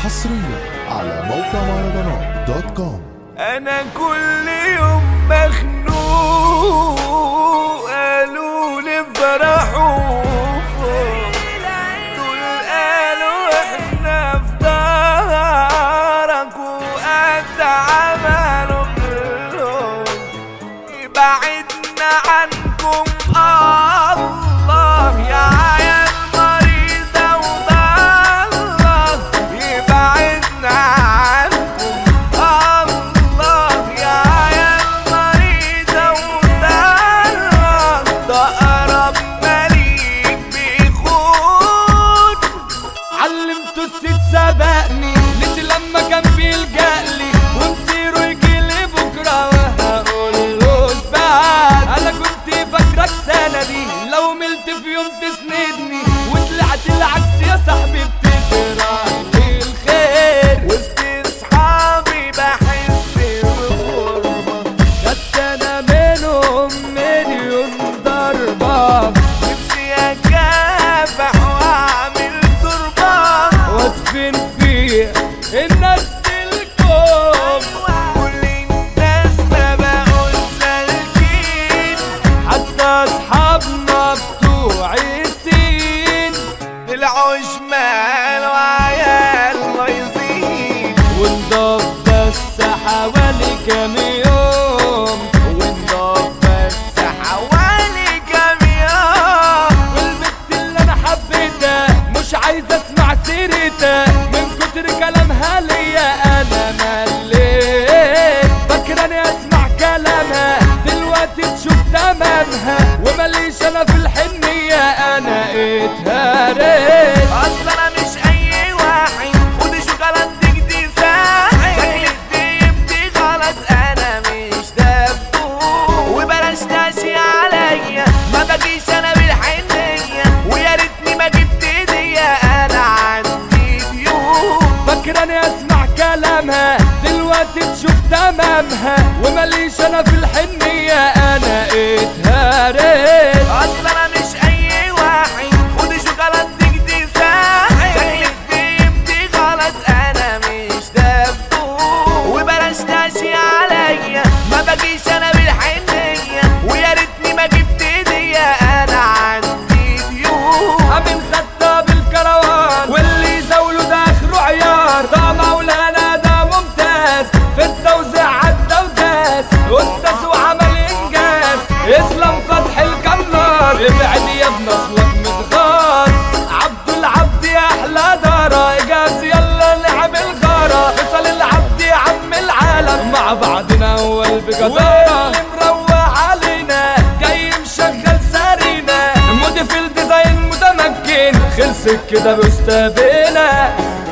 حصريا على موقع مهرجانات دوت كوم انا كل يوم مخنوق قالوا لي فرحوا دول قالوا احنا في دارك وقد عملوا كلهم يبعدنا عنكم الله يا عيال مريضة وضالة يبعدنا عنكم الله يا عيال مريضة وضالة ده أقرب مليك بيخون علمته الست سبقني نسي لما كان بيلجألي ومصيره يجيلي بكرة وهقولوش بعد أنا كنت فاكرك سندي لو ملت في يوم تسندني وطلعت العكس يا صاحبي بتكره لي الخير وسط أصحابي بحس بالغربة خدت أنا منهم مليون ضربة نفسي أكافح وأعمل تربة وادفن فيها الناس الكون كل الناس ما بقوا سالكين حتى اصحابنا بتوع السين طلعوا شمال وعيال بايظين ونضاف بس حوالي كام يوم ونضاف بس حوالي كام يوم والبنت اللي انا حبيتها مش عايز اسمع سيرتها من كتر كلامها ليا انا مليت فاكراني اسمع كلامها دلوقتي تشوف تمامها ومليش انا في الحنية انا اتهريت اصل انا مش اي واحد خد شوكولاتتك دي ساحل شكلك دي غلط انا مش دبوب وبلاش تاشي عليا ما بجيش انا بالحنية ويا ريتني ما جبت هدية انا عندي ديون فاكراني اسمع كلامها دلوقتي تشوف تمامها ومليش انا في الحنية انا اتهريت اصل انا مش اي واحد خد شوكولاتتك دي ساحل شكلك دي غلط انا مش دبوب وبلاش تاشي عليا ما بجيش انا بالحنية ويا ريتني ما جبت هدية انا عندي ديون امين خدها بالكروان واللي زوله ده اخره عيار ده مولانا ده ممتاز في التوزيع عدى وداس استاذ وعمل انجاز اسلام فتح القناص ابعد يا ابن اصلك متغاظ عبد العبد يا احلى دارة اجاز يلا لعب الغارة فصل العبد يا عم العالم مع بعضنا اول بجدارة واللي مروق علينا جاي مشغل سارينا مودي في الديزاين متمكن خلصت كده بستابنا